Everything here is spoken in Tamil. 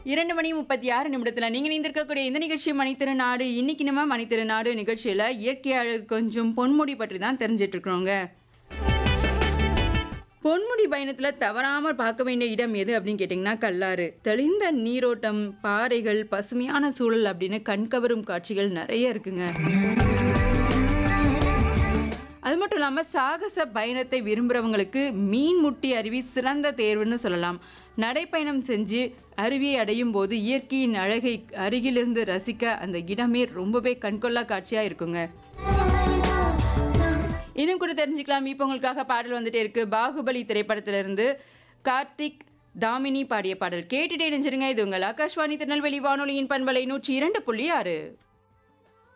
இரண்டு மணி முப்பத்தி ஆறு நிமிடத்துல நீங்க இணைந்திருக்கக்கூடிய இந்த நிகழ்ச்சி மணித்திருநாடு இன்னைக்கு நம்ம மணித்திருநாடு நிகழ்ச்சியில இயற்கை அழகு கொஞ்சம் பொன்முடி பற்றி தான் தெரிஞ்சிட்டு இருக்கிறோங்க பொன்முடி பயணத்துல தவறாமல் பார்க்க வேண்டிய இடம் எது அப்படின்னு கேட்டிங்கன்னா கல்லாறு தெளிந்த நீரோட்டம் பாறைகள் பசுமையான சூழல் அப்படின்னு கண்கவரும் காட்சிகள் நிறைய இருக்குங்க அது மட்டும் இல்லாமல் சாகச பயணத்தை விரும்புகிறவங்களுக்கு மீன்முட்டி அருவி சிறந்த தேர்வுன்னு சொல்லலாம் நடைப்பயணம் செஞ்சு அருவியை அடையும் போது இயற்கையின் அழகை அருகிலிருந்து ரசிக்க அந்த இடமே ரொம்பவே கண்கொள்ளா காட்சியாக இருக்குங்க இன்னும் கூட தெரிஞ்சுக்கலாம் இப்போ உங்களுக்காக பாடல் வந்துட்டே இருக்கு பாகுபலி திரைப்படத்திலிருந்து கார்த்திக் தாமினி பாடிய பாடல் கேட்டுட்டே நினைச்சிருங்க இது உங்கள் ஆகாஷ்வாணி திருநெல்வேலி வானொலியின் பண்பலை நூற்றி இரண்டு புள்ளி ஆறு